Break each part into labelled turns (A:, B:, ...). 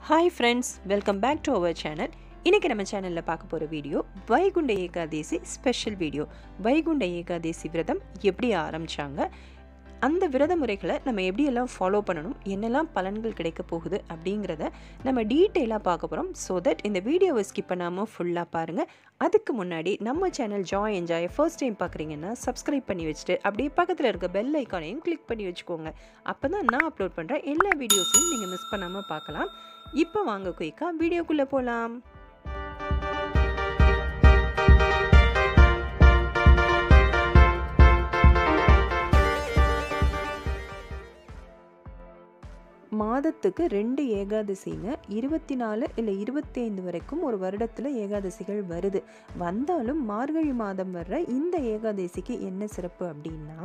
A: hi friends welcome back to our channel இன்றைக்கி நம்ம சேனலில் பார்க்க போகிற video Vaikunta Ekadasi special video Vaikunta Ekadasi விரதம் எப்படி ஆரம்பித்தாங்க அந்த விரத முறைகளை நம்ம எப்படியெல்லாம் ஃபாலோ பண்ணணும் என்னெல்லாம் பலன்கள் கிடைக்க போகுது அப்படிங்கிறத நம்ம டீட்டெயிலாக பார்க்க போகிறோம் ஸோ தட் இந்த வீடியோவை ஸ்கிப் பண்ணாமல் ஃபுல்லாக பாருங்கள் அதுக்கு முன்னாடி நம்ம channel joy enjoy first time பார்க்குறீங்கன்னா சப்ஸ்கிரைப் பண்ணி வச்சுட்டு அப்படியே பக்கத்தில் இருக்க பெல் ஐக்கானையும் கிளிக் பண்ணி வச்சுக்கோங்க அப்போ தான் நான் அப்லோட் பண்ணுற எல்லா வீடியோஸையும் நீங்கள் மிஸ் பண்ணாமல் பார்க்கலாம் இப்போ வாங்க குயிக்காக வீடியோக்குள்ளே போகலாம் மாதத்துக்கு ரெண்டு ஏகாதசிங்க இருபத்தி நாலு இல்லை இருபத்தி ஐந்து வரைக்கும் ஒரு வருடத்தில் ஏகாதசிகள் வருது வந்தாலும் மார்கழி மாதம் வர்ற இந்த ஏகாதசிக்கு என்ன சிறப்பு அப்படின்னா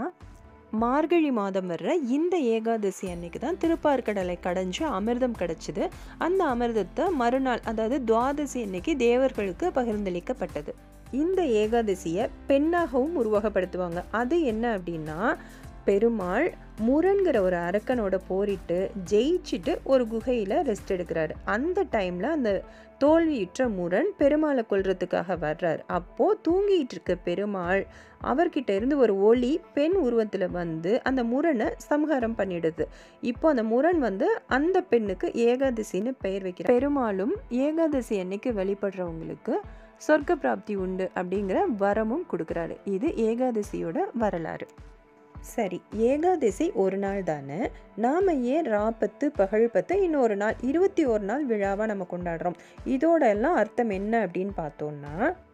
A: மார்கழி மாதம் வர்ற இந்த ஏகாதசி அன்னைக்கு தான் திருப்பார்கடலை கடைஞ்சு அமிர்தம் கிடச்சிது அந்த அமிர்தத்தை மறுநாள் அதாவது துவாதசி அன்னைக்கு தேவர்களுக்கு பகிர்ந்தளிக்கப்பட்டது இந்த ஏகாதசியை பெண்ணாகவும் உருவகப்படுத்துவாங்க அது என்ன அப்படின்னா பெருமாள் முரண்கிற ஒரு அரக்கனோட போரிட்டு ஜெயிச்சுட்டு ஒரு குகையில் ரெஸ்ட் எடுக்கிறாரு அந்த டைமில் அந்த தோல்வியுற்ற முரண் பெருமாளை கொல்றதுக்காக வர்றார் அப்போது தூங்கிட்டு இருக்க பெருமாள் அவர்கிட்ட இருந்து ஒரு ஒளி பெண் உருவத்தில் வந்து அந்த முரணை சம்ஹாரம் பண்ணிடுது இப்போ அந்த முரண் வந்து அந்த பெண்ணுக்கு ஏகாதசின்னு பெயர் வைக்கிறார் பெருமாளும் ஏகாதசி அன்னைக்கு வழிபடுறவங்களுக்கு சொர்க்க பிராப்தி உண்டு அப்படிங்கிற வரமும் கொடுக்குறாரு இது ஏகாதசியோட வரலாறு சரி ஏகாதசி ஒரு நாள் தானே நாம் ஏன் ராப்பத்து பகல் பத்து இன்னொரு நாள் இருபத்தி ஒரு நாள் விழாவாக நம்ம கொண்டாடுறோம் இதோட எல்லாம் அர்த்தம் என்ன அப்படின்னு பார்த்தோம்னா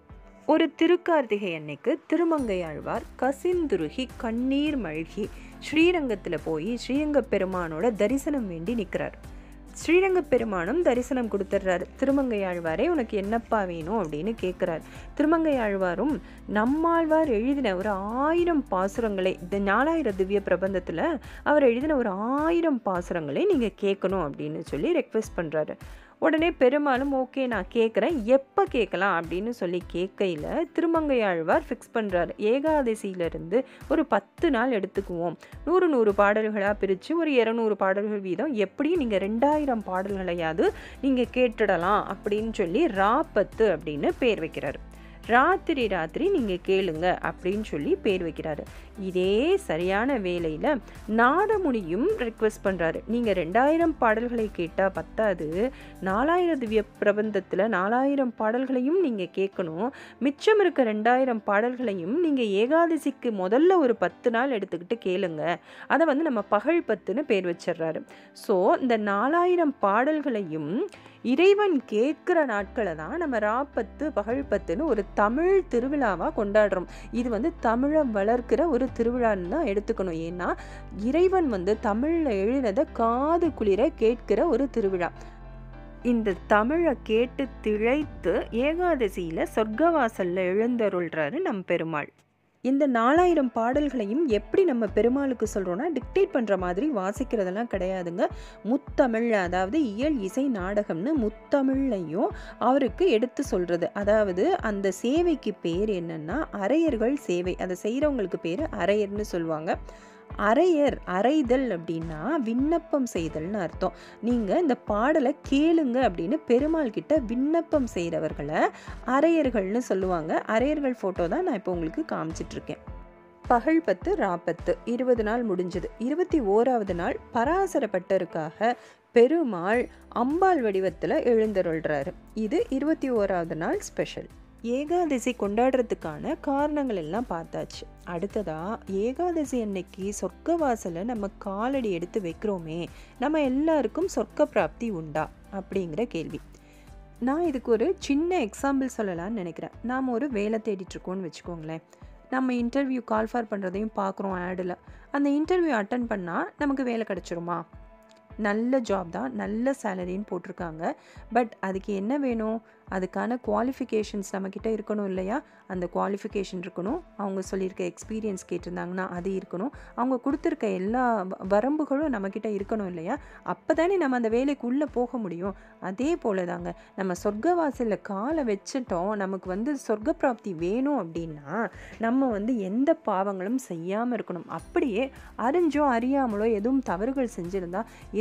A: ஒரு திருக்கார்த்திகை அன்னைக்கு திருமங்கையாழ்வார் கசிந்துருகி கண்ணீர் மழ்கி ஸ்ரீரங்கத்தில் போய் ஸ்ரீரங்க பெருமானோட தரிசனம் வேண்டி நிற்கிறார் ஸ்ரீரங்க பெருமானும் தரிசனம் கொடுத்துட்றாரு திருமங்கையாழ்வாரே உனக்கு என்னப்பா வேணும் அப்படின்னு கேட்குறாரு திருமங்கையாழ்வாரும் நம்மாழ்வார் எழுதின ஒரு ஆயிரம் பாசுரங்களை இந்த நாலாயிர திவ்ய பிரபந்தத்தில் அவர் எழுதின ஒரு ஆயிரம் பாசுரங்களை நீங்கள் கேட்கணும் அப்படின்னு சொல்லி ரெக்வெஸ்ட் பண்ணுறாரு உடனே பெருமாளும் ஓகே நான் கேட்குறேன் எப்போ கேட்கலாம் அப்படின்னு சொல்லி கேட்கையில் திருமங்கையாழ்வார் ஃபிக்ஸ் பண்ணுறாரு ஏகாதசியிலிருந்து ஒரு பத்து நாள் எடுத்துக்குவோம் நூறு நூறு பாடல்களாக பிரித்து ஒரு இரநூறு பாடல்கள் வீதம் எப்படி நீங்கள் ரெண்டாயிரம் பாடல்களையாவது நீங்கள் கேட்டுடலாம் அப்படின்னு சொல்லி ராப்பத்து அப்படின்னு பேர் வைக்கிறாரு ராத்திரி ராத்திரி நீங்கள் கேளுங்க அப்படின்னு சொல்லி பேர் வைக்கிறாரு இதே சரியான வேலையில் நாதமுனியும் ரெக்வெஸ்ட் பண்ணுறாரு நீங்கள் ரெண்டாயிரம் பாடல்களை கேட்டால் பத்தாது நாலாயிரம் திவ்ய பிரபந்தத்தில் நாலாயிரம் பாடல்களையும் நீங்கள் கேட்கணும் மிச்சம் இருக்க ரெண்டாயிரம் பாடல்களையும் நீங்கள் ஏகாதசிக்கு முதல்ல ஒரு பத்து நாள் எடுத்துக்கிட்டு கேளுங்க அதை வந்து நம்ம பகல் பத்துன்னு பேர் வச்சிடுறாரு ஸோ இந்த நாலாயிரம் பாடல்களையும் இறைவன் கேட்குற நாட்களை தான் நம்ம ராப்பத்து பகல் பத்துன்னு ஒரு தமிழ் திருவிழாவாக கொண்டாடுறோம் இது வந்து தமிழை வளர்க்கிற ஒரு திருவிழான்னு தான் எடுத்துக்கணும் ஏன்னா இறைவன் வந்து தமிழில் எழுதினதை காது குளிர கேட்கிற ஒரு திருவிழா இந்த தமிழை கேட்டு திளைத்து ஏகாதசியில் சொர்க்கவாசலில் எழுந்தருள்றாரு நம் பெருமாள் இந்த நாலாயிரம் பாடல்களையும் எப்படி நம்ம பெருமாளுக்கு சொல்கிறோன்னா டிக்டேட் பண்ணுற மாதிரி வாசிக்கிறதெல்லாம் கிடையாதுங்க முத்தமிழ் அதாவது இயல் இசை நாடகம்னு முத்தமிழ்லையும் அவருக்கு எடுத்து சொல்கிறது அதாவது அந்த சேவைக்கு பேர் என்னென்னா அரையர்கள் சேவை அதை செய்கிறவங்களுக்கு பேர் அரையர்னு சொல்லுவாங்க அரையர் அறைதல் அப்படின்னா விண்ணப்பம் செய்தல்னு அர்த்தம் நீங்கள் இந்த பாடலை கேளுங்க அப்படின்னு பெருமாள் கிட்ட விண்ணப்பம் செய்கிறவர்களை அரையர்கள்னு சொல்லுவாங்க அரையர்கள் ஃபோட்டோ தான் நான் இப்போ உங்களுக்கு காமிச்சிட்ருக்கேன் பகல் பத்து ராப்பத்து இருபது நாள் முடிஞ்சது இருபத்தி ஓராவது நாள் பராசரப்பட்டருக்காக பெருமாள் அம்பாள் வடிவத்தில் எழுந்தருள்றாரு இது இருபத்தி ஓராவது நாள் ஸ்பெஷல் ஏகாதசி கொண்டாடுறதுக்கான காரணங்கள் எல்லாம் பார்த்தாச்சு அடுத்ததா ஏகாதசி அன்னைக்கு சொர்க்க வாசலை நம்ம காலடி எடுத்து வைக்கிறோமே நம்ம எல்லாருக்கும் சொர்க்க பிராப்தி உண்டா அப்படிங்கிற கேள்வி நான் இதுக்கு ஒரு சின்ன எக்ஸாம்பிள் சொல்லலாம்னு நினைக்கிறேன் நாம் ஒரு வேலை தேடிட்டுருக்கோன்னு வச்சுக்கோங்களேன் நம்ம இன்டர்வியூ கால் ஃபார் பண்ணுறதையும் பார்க்குறோம் ஆடில் அந்த இன்டர்வியூ அட்டன் பண்ணால் நமக்கு வேலை கிடச்சிருமா நல்ல ஜாப் தான் நல்ல சேலரின்னு போட்டிருக்காங்க பட் அதுக்கு என்ன வேணும் அதுக்கான குவாலிஃபிகேஷன்ஸ் நம்மக்கிட்ட இருக்கணும் இல்லையா அந்த குவாலிஃபிகேஷன் இருக்கணும் அவங்க சொல்லியிருக்க எக்ஸ்பீரியன்ஸ் கேட்டிருந்தாங்கன்னா அது இருக்கணும் அவங்க கொடுத்துருக்க எல்லா வரம்புகளும் நம்மக்கிட்ட இருக்கணும் இல்லையா அப்போ தானே நம்ம அந்த வேலைக்குள்ளே போக முடியும் அதே போல தாங்க நம்ம சொர்க்க வாசலில் காலை வச்சுட்டோம் நமக்கு வந்து சொர்க்க பிராப்தி வேணும் அப்படின்னா நம்ம வந்து எந்த பாவங்களும் செய்யாமல் இருக்கணும் அப்படியே அறிஞ்சோ அறியாமலோ எதுவும் தவறுகள் செஞ்சுருந்தா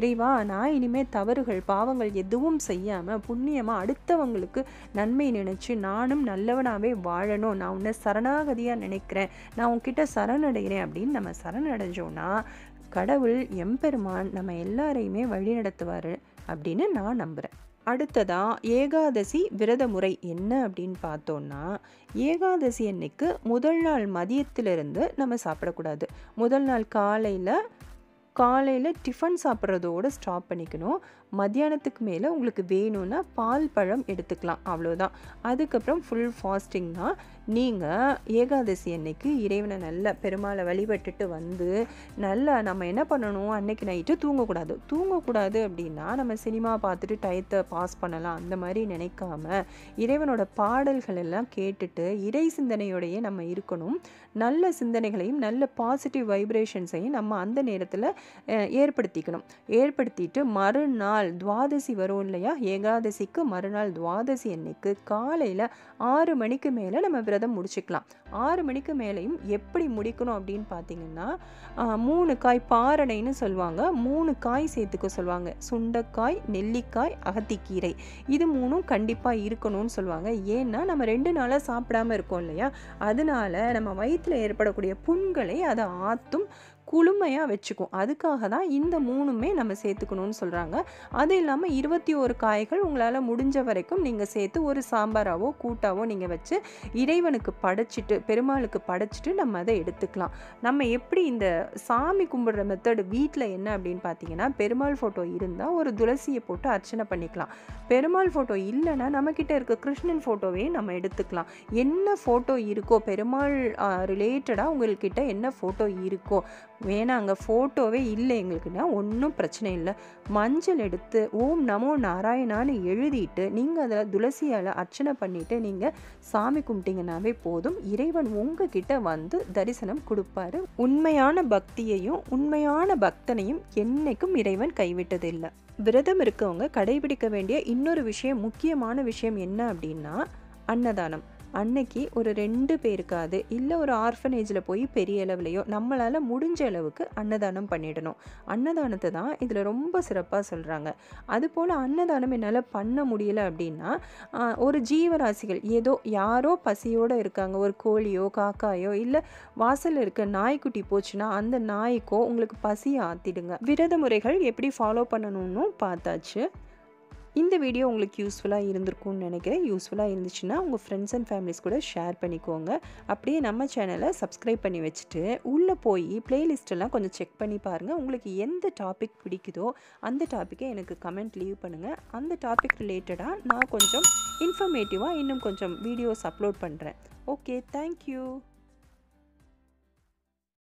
A: இறைவா நான் இனிமேல் தவறுகள் பாவங்கள் எதுவும் செய்யாமல் புண்ணியமாக அடுத்தவங்களுக்கு நன்மை நினச்சி நானும் நல்லவனாகவே வாழணும் நான் உன்னை சரணாகதியாக நினைக்கிறேன் நான் உன்கிட்ட சரணடைகிறேன் அப்படின்னு நம்ம சரணடைஞ்சோன்னா கடவுள் எம்பெருமான் நம்ம எல்லாரையுமே வழி நடத்துவார் அப்படின்னு நான் நம்புகிறேன் அடுத்ததா ஏகாதசி விரத முறை என்ன அப்படின்னு பார்த்தோன்னா ஏகாதசி அன்னைக்கு முதல் நாள் மதியத்திலிருந்து நம்ம சாப்பிடக்கூடாது முதல் நாள் காலையில் காலையில் டிஃபன் சாப்பிட்றதோடு ஸ்டாப் பண்ணிக்கணும் மத்தியானத்துக்கு மேலே உங்களுக்கு வேணும்னா பால் பழம் எடுத்துக்கலாம் அவ்வளோதான் அதுக்கப்புறம் ஃபுல் ஃபாஸ்டிங்னா நீங்கள் ஏகாதசி அன்னைக்கு இறைவனை நல்ல பெருமாளை வழிபட்டுட்டு வந்து நல்லா நம்ம என்ன பண்ணணும் அன்னைக்கு நைட்டு தூங்கக்கூடாது தூங்கக்கூடாது அப்படின்னா நம்ம சினிமா பார்த்துட்டு டயத்தை பாஸ் பண்ணலாம் அந்த மாதிரி நினைக்காம இறைவனோட பாடல்கள் எல்லாம் கேட்டுட்டு இறை சிந்தனையோடையே நம்ம இருக்கணும் நல்ல சிந்தனைகளையும் நல்ல பாசிட்டிவ் வைப்ரேஷன்ஸையும் நம்ம அந்த நேரத்தில் ஏற்படுத்திக்கணும் ஏற்படுத்திட்டு மறுநாள் துவாதசி வரும் இல்லையா ஏகாதசிக்கு மறுநாள் துவாதசி அன்னைக்கு காலையில் ஆறு மணிக்கு மேலே நம்ம விரதம் முடிச்சுக்கலாம் ஆறு மணிக்கு மேலேயும் எப்படி முடிக்கணும் அப்படின்னு பார்த்தீங்கன்னா மூணு காய் பாரடைன்னு சொல்லுவாங்க மூணு காய் சேர்த்துக்க சொல்லுவாங்க சுண்டைக்காய் நெல்லிக்காய் அகத்திக்கீரை இது மூணும் கண்டிப்பாக இருக்கணும்னு சொல்லுவாங்க ஏன்னா நம்ம ரெண்டு நாளாக சாப்பிடாம இருக்கோம் இல்லையா அதனால நம்ம வயிற்றில் ஏற்படக்கூடிய புண்களை அதை ஆற்றும் குளுமையாக வச்சுக்கும் அதுக்காக தான் இந்த மூணுமே நம்ம சேர்த்துக்கணும்னு சொல்கிறாங்க அது இல்லாமல் இருபத்தி ஒரு காய்கள் உங்களால் முடிஞ்ச வரைக்கும் நீங்கள் சேர்த்து ஒரு சாம்பாராவோ கூட்டாவோ நீங்கள் வச்சு இறைவனுக்கு படைச்சிட்டு பெருமாளுக்கு படைச்சிட்டு நம்ம அதை எடுத்துக்கலாம் நம்ம எப்படி இந்த சாமி கும்பிடுற மெத்தடு வீட்டில் என்ன அப்படின்னு பார்த்தீங்கன்னா பெருமாள் ஃபோட்டோ இருந்தால் ஒரு துளசியை போட்டு அர்ச்சனை பண்ணிக்கலாம் பெருமாள் ஃபோட்டோ இல்லைன்னா நம்மக்கிட்ட இருக்க கிருஷ்ணன் ஃபோட்டோவையும் நம்ம எடுத்துக்கலாம் என்ன ஃபோட்டோ இருக்கோ பெருமாள் ரிலேட்டடாக உங்கள்கிட்ட என்ன ஃபோட்டோ இருக்கோ வேணாங்க ஃபோட்டோவே இல்லை எங்களுக்குன்னா ஒன்றும் பிரச்சனை இல்லை மஞ்சள் எடுத்து ஓம் நமோ நாராயணான்னு எழுதிட்டு நீங்கள் அதை துளசியால் அர்ச்சனை பண்ணிவிட்டு நீங்கள் சாமி கும்பிட்டீங்கன்னாவே போதும் இறைவன் உங்ககிட்ட வந்து தரிசனம் கொடுப்பாரு உண்மையான பக்தியையும் உண்மையான பக்தனையும் என்னைக்கும் இறைவன் கைவிட்டதில்லை விரதம் இருக்கவங்க கடைபிடிக்க வேண்டிய இன்னொரு விஷயம் முக்கியமான விஷயம் என்ன அப்படின்னா அன்னதானம் அன்னைக்கு ஒரு ரெண்டு பேருக்காது இல்லை ஒரு ஆர்ஃபனேஜில் போய் பெரிய அளவுலையோ நம்மளால் முடிஞ்ச அளவுக்கு அன்னதானம் பண்ணிடணும் அன்னதானத்தை தான் இதில் ரொம்ப சிறப்பாக சொல்கிறாங்க அதுபோல் அன்னதானம் என்னால் பண்ண முடியல அப்படின்னா ஒரு ஜீவராசிகள் ஏதோ யாரோ பசியோடு இருக்காங்க ஒரு கோழியோ காக்காயோ இல்லை வாசலில் இருக்க நாய்க்குட்டி போச்சுன்னா அந்த நாய்க்கோ உங்களுக்கு பசி ஆற்றிடுங்க விரத முறைகள் எப்படி ஃபாலோ பண்ணணும்னு பார்த்தாச்சு இந்த வீடியோ உங்களுக்கு யூஸ்ஃபுல்லாக இருந்திருக்கும்னு நினைக்கிறேன் யூஸ்ஃபுல்லாக இருந்துச்சுன்னா உங்கள் ஃப்ரெண்ட்ஸ் அண்ட் ஃபேமிலிஸ் கூட ஷேர் பண்ணிக்கோங்க அப்படியே நம்ம சேனலை சப்ஸ்கிரைப் பண்ணி வச்சுட்டு உள்ளே போய் பிளேலிஸ்ட்டெல்லாம் கொஞ்சம் செக் பண்ணி பாருங்கள் உங்களுக்கு எந்த டாபிக் பிடிக்குதோ அந்த டாப்பிக்கை எனக்கு கமெண்ட் லீவ் பண்ணுங்கள் அந்த டாபிக் ரிலேட்டடாக நான் கொஞ்சம் இன்ஃபர்மேட்டிவாக இன்னும் கொஞ்சம் வீடியோஸ் அப்லோட் பண்ணுறேன் ஓகே தேங்க்யூ